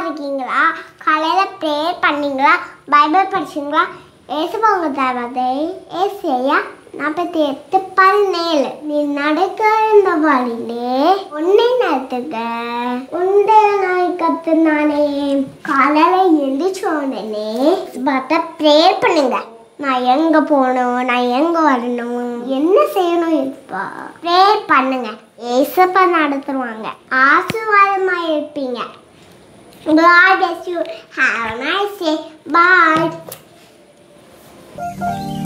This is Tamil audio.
இருக்கீங்களா காலையில் ப்ரேயர் பண்ணீங்களா பைபிள் படிச்சீங்களா ஏசுவாங்க தரதை ஏசையா நாற்பத்தி எட்டு பதினேழு நீ நடக்க இந்த வழியிலே உன்னை நடத்துக உண்டை நாய் கத்து நானே காலையில் எழுந்திரிச்ச உடனே பார்த்தா ப்ரேயர் பண்ணுங்க நான் எங்க போகணும் நான் எங்க வரணும் என்ன செய்யணும் இப்போ ப்ரேயர் பண்ணுங்க ஏசப்பா நடத்துருவாங்க ஆசீர்வாதமா இருப்பீங்க God bless you. Have a nice day. Bye.